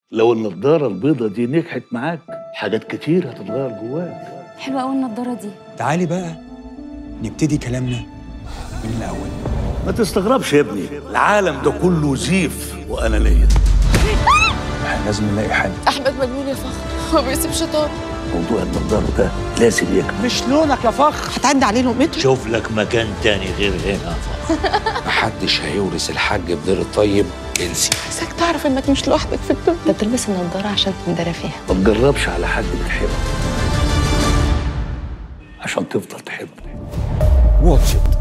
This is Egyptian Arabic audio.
لو النضاره البيضه دي نجحت معاك حاجات كتير هتتغير جواك حلوه قوي النضاره دي تعالي بقى نبتدي كلامنا من الأول ما تستغربش يا ابني العالم ده كله زيف وانانيه احنا لازم نلاقي حل احمد مجنون يا فخر هو بيسيب شيطان موضوع النضاره ده لازم يكمل مش لونك يا فخر هتعدي عليه لقمته شوف لك مكان تاني غير هنا محدش هيورث الحاج بدير الطيب انسي عايزاك تعرف انك مش لوحدك في الدنيا انت بتلبس النضاره عشان تندرى فيها ما تجربش على حد بتحبه عشان تفضل تحبه واتش ات